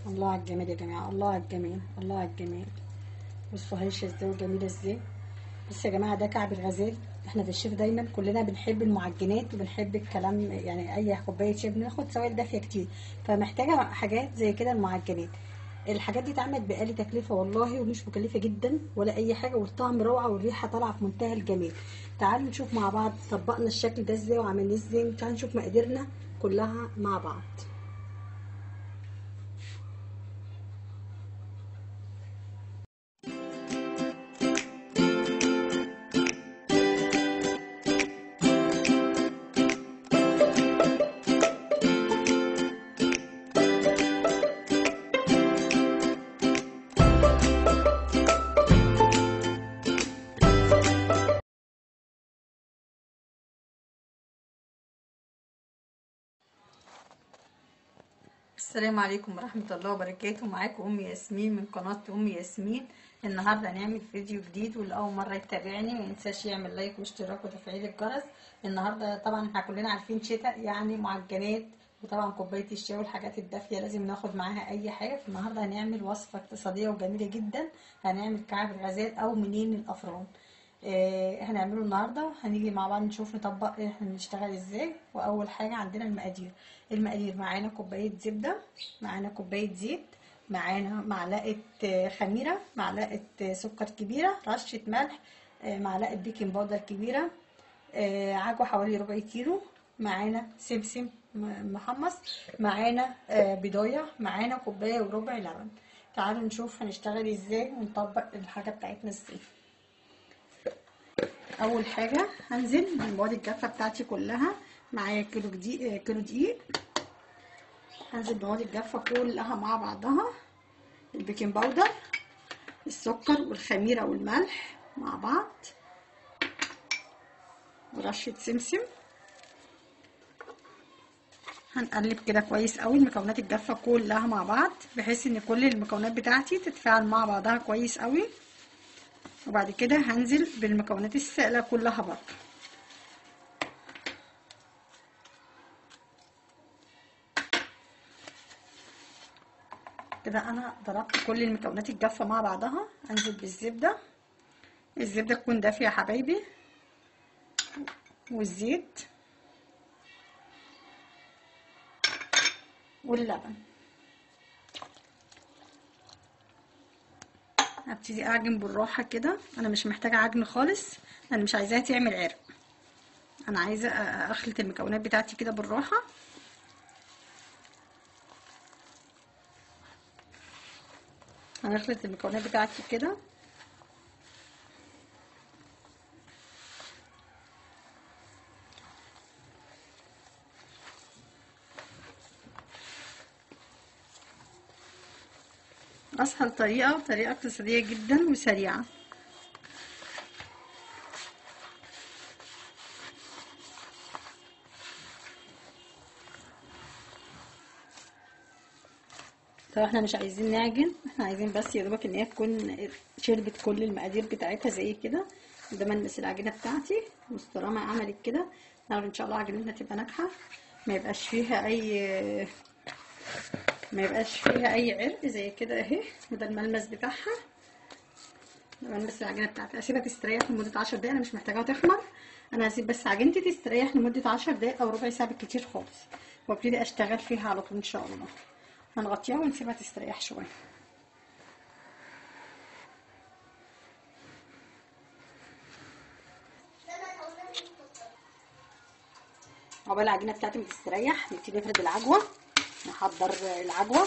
الله على الجمال يا جماعه الله على الجمال الله على الجمال بصوا هشه ازاي وجميله ازاي بصوا يا جماعه ده كعب الغزال احنا في الشيف دايما كلنا بنحب المعجنات وبنحب الكلام يعني اي كوبايه شاي بناخد سوائل دافيه كتير فمحتاجه حاجات زي كده المعجنات الحاجات دي اتعملت بأقل تكلفة والله ومش مكلفة جدا ولا أي حاجة والطعم روعة والريحة طالعة في منتهى الجمال تعالوا نشوف مع بعض طبقنا الشكل ده ازاي وعملناه ازاي تعالوا نشوف مقاديرنا كلها مع بعض السلام عليكم ورحمة الله وبركاته معاكم أم ياسمين من قناة أم ياسمين النهاردة هنعمل فيديو جديد واللي أول مرة يتابعني مينساش يعمل لايك واشتراك وتفعيل الجرس النهاردة طبعا احنا كلنا عارفين شتاء يعني معجنات وطبعا كوباية الشاي والحاجات الدافية لازم ناخد معاها أي حاجة فالنهاردة هنعمل وصفة اقتصادية وجميلة جدا هنعمل كعب الغزال أو منين الأفران آه، هنعمله النهارده هنيجي مع بعض نشوف نطبق احنا بنشتغل ازاي واول حاجه عندنا المقادير المقادير معانا كوبايه زبده معانا كوبايه زيت معانا معلقه آه، خميره معلقه آه، سكر كبيره رشه ملح آه، معلقه بيكنج باودر كبيره آه، عجوه حوالي ربع كيلو معانا سمسم م- محمص معانا آه، بضايه معانا كوبايه وربع لبن تعالوا نشوف هنشتغل ازاي ونطبق الحاجه بتاعتنا ازاي اول حاجه هنزل بالمواد الجافه بتاعتي كلها معايا كيلو دقيق كيلو دقيق هنزل بالمواد الجافه كلها مع بعضها البيكنج باودر السكر والخميره والملح مع بعض ورشه سمسم هنقلب كده كويس قوي المكونات الجافه كلها مع بعض بحيث ان كل المكونات بتاعتي تتفاعل مع بعضها كويس قوي وبعد كده هنزل بالمكونات السائلة كلها برضه كده انا ضربت كل المكونات الجافة مع بعضها انزل بالزبدة الزبدة تكون دافية يا حبايبي والزيت واللبن هبتدي اعجن بالراحه كده انا مش محتاجه عجن خالص انا مش عايزاها تعمل عرق انا عايزه أ- اخلط المكونات بتاعتي كده بالراحه هنخلط المكونات بتاعتي كده اسهل طريقه طريقه اقتصاديه جدا وسريعه طب احنا مش عايزين نعجن احنا عايزين بس يا دوبك ان هي تكون شربت كل المقادير بتاعتها زي كده ده ملمس العجينه بتاعتي والصرامه عملت كده نعرف ان شاء الله عجينتنا تبقى ناجحه ما يبقاش فيها اي ما يبقاش فيها اي عرق زي كده اهي وده الملمس بتاعها ده ملمس العجينه بتاعتي اسيبها تستريح لمده 10 دقايق انا مش محتاجاها تخمر انا هسيب بس عجينتي تستريح لمده 10 دقايق او ربع ساعه بالكتير خالص وابتدي اشتغل فيها على طول ان شاء الله هنغطيها ونسيبها تستريح شويه عقبال العجينه بتاعتي ما تستريح نبتدي نفرد العجوه نحضر العجوه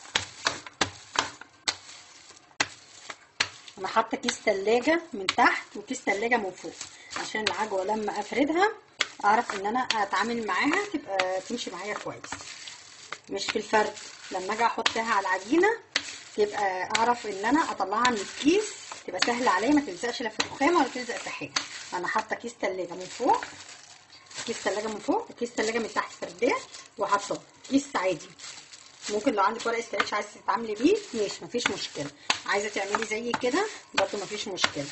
انا حاطه كيس تلاجة من تحت وكيس تلاجة من فوق عشان العجوه لما افردها اعرف ان انا اتعامل معاها تبقى تمشي معايا كويس مش في الفرد لما اجي احطها على العجينه يبقى اعرف ان انا اطلعها من الكيس تبقى سهله عليا ما تلزقش لا في الرخامه ولا تلزق في حاجه انا حاطه كيس تلاجة من فوق كيس تلاجة من فوق وكيس تلاجة من تحت فرداه وحاطاه كيس عادي ممكن لو عندك ورق استريتش عايزه تتعاملي بيه ماشي مفيش مشكله عايزه تعملي زي كده برضه مفيش مشكله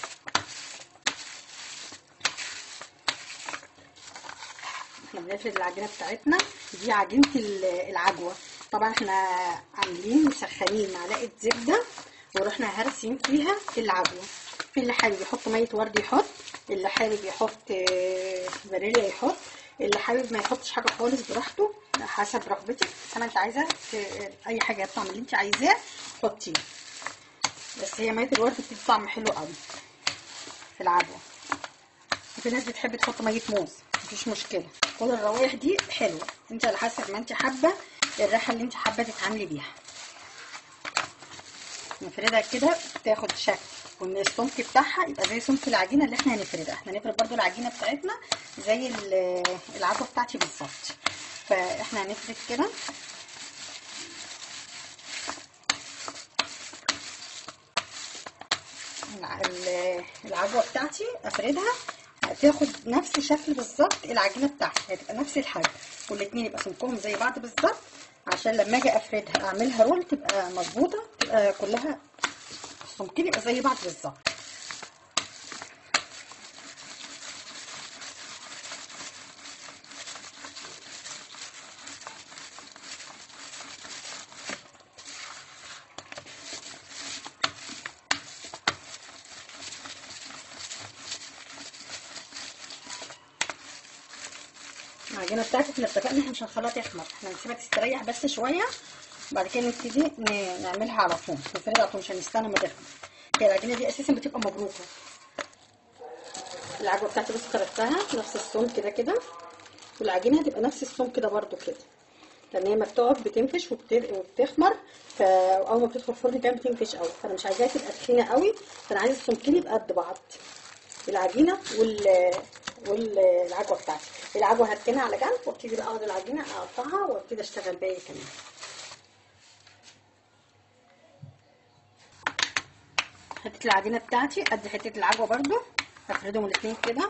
احنا بنفرد العجينه بتاعتنا دي عجينه ال- العجوه طبعا احنا عاملين مسخنين معلقه زبده ورحنا هرسين فيها العجوه في اللي حابب يحط ميه ورد يحط اللي حابب يحط آه، فانيليا يحط اللي حابب ما يحطش حاجه خالص براحته حسب رغبتك زي ما انت عايزه ت- اي حاجه الطعم اللي انت عايزاه حطيه بس هي ميه الورد بتدي طعم حلو قوي في العجوه وفي ناس بتحب تحط ميه موز مفيش مشكله كل الروايح دي حلوه انت على حسب ما انت حابه الريحه اللي انت حابه تتعاملي بيها نفردها كده تاخد شكل وان السمك بتاعها يبقى زي سمك العجينه اللي احنا هنفردها احنا هنفرد برضو العجينه بتاعتنا زي ال- العجوه بتاعتي بالظبط فاحنا هنفرد كده الع- ال- العجوه بتاعتي افردها هتاخد نفس شكل بالظبط العجينه بتاعتي هتبقى نفس الحجم والاتنين يبقى سمكهم زي بعض بالظبط عشان لما اجي افردها اعملها رول تبقى مظبوطه تبقى كلها السمكين يبقى زي بعض بالظبط العجينه بتاعتي احنا اتفقنا احنا مش هنخليها تخمر احنا هنسيبها تستريح بس شويه وبعد كده نبتدي ن- نعملها على طول نفردها على طول مش هنستنى ما تخمر هي العجينه دي اساسا بتبقى مبروكه العجوه بتاعتي بس فردتها نفس السمك كده كده والعجينه هتبقى نفس السمك كده برده كده لان هي ما بتقعد بتنفش وبت- وبتخمر فاول ما بتدخل الفرن كمان بتنفش قوي فانا مش عايزاها تبقى تخينه قوي فانا عايزه السمكين يبقى قد بعض العجينه وال والعجوه بتاعتي العجوه هركنها على جنب وابتدي بقى اخد العجينه اقطعها وابتدي اشتغل باقي كمان حته العجينه بتاعتي قد حته العجوه برده هفردهم الاثنين كده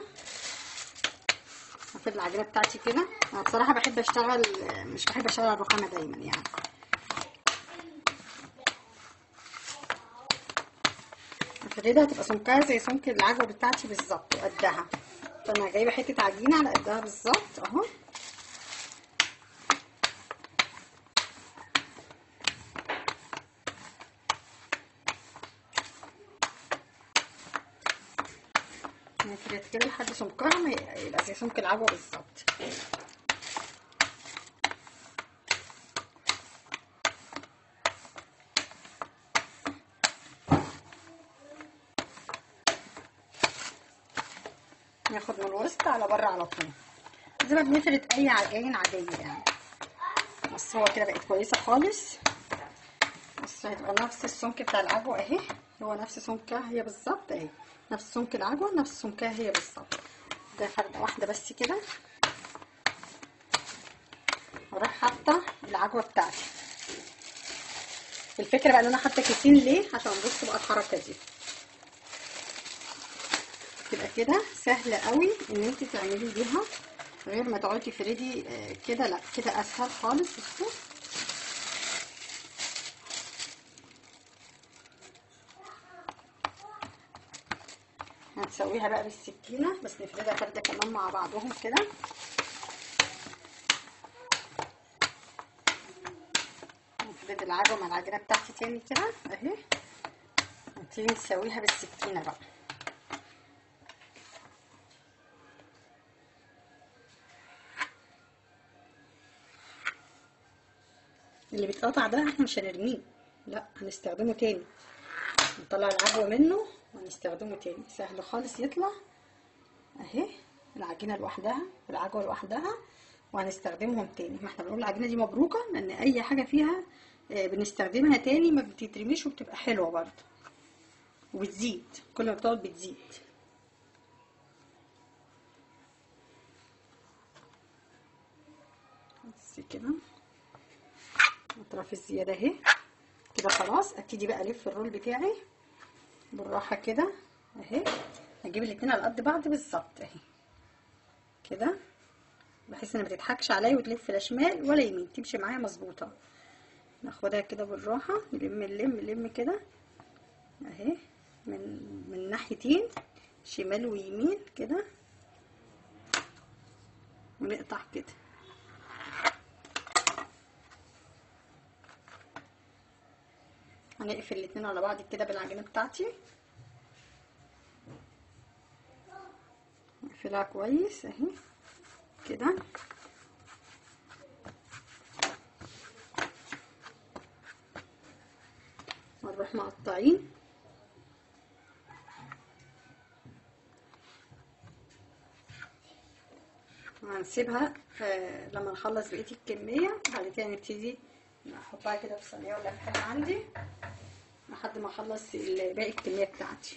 هفرد العجينه بتاعتي كده انا بصراحه بحب اشتغل مش بحب اشتغل على الرخامه دايما يعني هفردها تبقى سمكها زي سمك العجوه بتاعتي بالظبط وقدها فانا جايبه حته عجينه على قدها بالظبط اهو نفرد كده لحد سمكها ما يبقى زي سمك العجوه بالظبط ناخد من الوسط على بره على طول زي ما بنفرد اي عجين عاديه يعني بس هو كده بقت كويسه خالص بس هتبقى نفس السمك بتاع العجوه اهي هو نفس سمكها هي بالظبط اهي نفس سمك العجوه نفس سمكها هي بالظبط ده فرده واحده بس كده واروح حاطه العجوه بتاعتي الفكره بقى ان انا حاطه كيسين ليه عشان بصوا بقى الحركه دي تبقى كده سهله قوي ان انت تعملي بيها غير ما تقعدي تفردي آه، كده لا كده اسهل خالص بصوا هنسويها بقى بالسكينه بس نفردها فرده كمان مع بعضهم كده نفرد العجوه مع العجينه بتاعتي تاني كده اهي نبتدي نسويها بالسكينه بقى اللي بيتقطع ده احنا مش هنرميه لا هنستخدمه تاني نطلع العجوه منه ونستخدمه تاني سهل خالص يطلع اهي العجينه لوحدها والعجوه لوحدها وهنستخدمهم تاني ما احنا بنقول العجينه دي مبروكه لان اي حاجه فيها آه، بنستخدمها تاني ما بتترميش وبتبقى حلوه برضه وبتزيد كل ما بتقعد بتزيد بس كده اطراف الزياده اهي كده خلاص ابتدي بقى الف الرول بتاعي بالراحه كده اهي هجيب الاتنين على قد بعض بالظبط اهي كده بحيث ان ما تضحكش عليا وتلف لا شمال ولا يمين تمشي معايا مظبوطه ناخدها كده بالراحه نلم نلم نلم كده اهي من من ناحيتين شمال ويمين كده ونقطع كده هنقفل الاتنين على بعض كده بالعجينه بتاعتي نقفلها كويس اهي كده ونروح مقطعين وهنسيبها آه لما نخلص بقيه الكميه بعد كده نبتدي نحطها كده في صينيه ولا في حاجه عندي لحد ما اخلص ال- باقي الكميه بتاعتي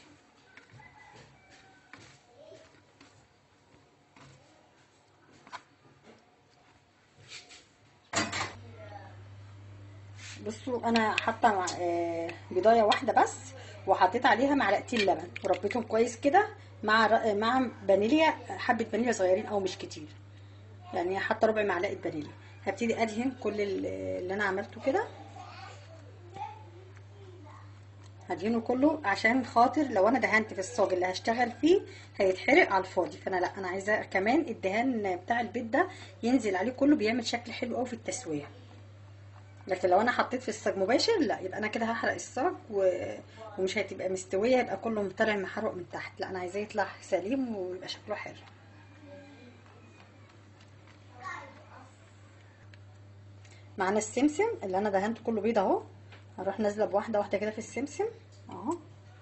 بصوا انا حاطه مع آه، بيضايه واحده بس وحطيت عليها معلقتين لبن وربيتهم كويس كده مع ر- مع فانيليا حبه فانيليا صغيرين او مش كتير يعني حاطه ربع معلقه فانيليا هبتدي ادهن كل ال- اللي انا عملته كده هدهنه كله عشان خاطر لو انا دهنت في الصاج اللي هشتغل فيه هيتحرق على الفاضي فانا لا انا عايزه كمان الدهان بتاع البيت ده ينزل عليه كله بيعمل شكل حلو قوي في التسويه لكن لو انا حطيت في الصاج مباشر لا يبقى انا كده هحرق الصاج و... ومش هتبقى مستويه يبقى كله طالع محروق من تحت لا انا عايزاه يطلع سليم ويبقى شكله حلو معانا السمسم اللي انا دهنته كله بيض اهو هروح نازله بواحده واحده كده في السمسم اهو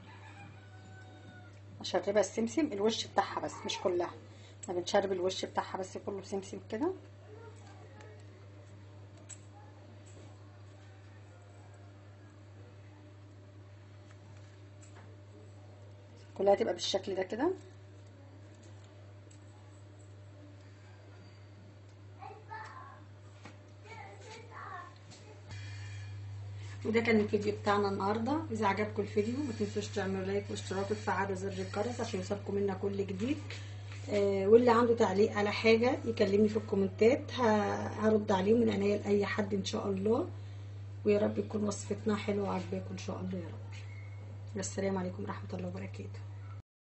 اشربها السمسم الوش بتاعها بس مش كلها احنا بنشرب الوش بتاعها بس كله سمسم كده كلها تبقى بالشكل ده كده وده كان الفيديو بتاعنا النهارده اذا عجبكم الفيديو ما تنسوش تعملوا لايك واشتراك وتفعلوا زر الجرس عشان يوصلكم منا كل جديد آه واللي عنده تعليق على حاجه يكلمني في الكومنتات ه- هرد عليه من عينيا لاي حد ان شاء الله ويا رب تكون وصفتنا حلوه وعجباكم ان شاء الله يا رب والسلام عليكم ورحمه الله وبركاته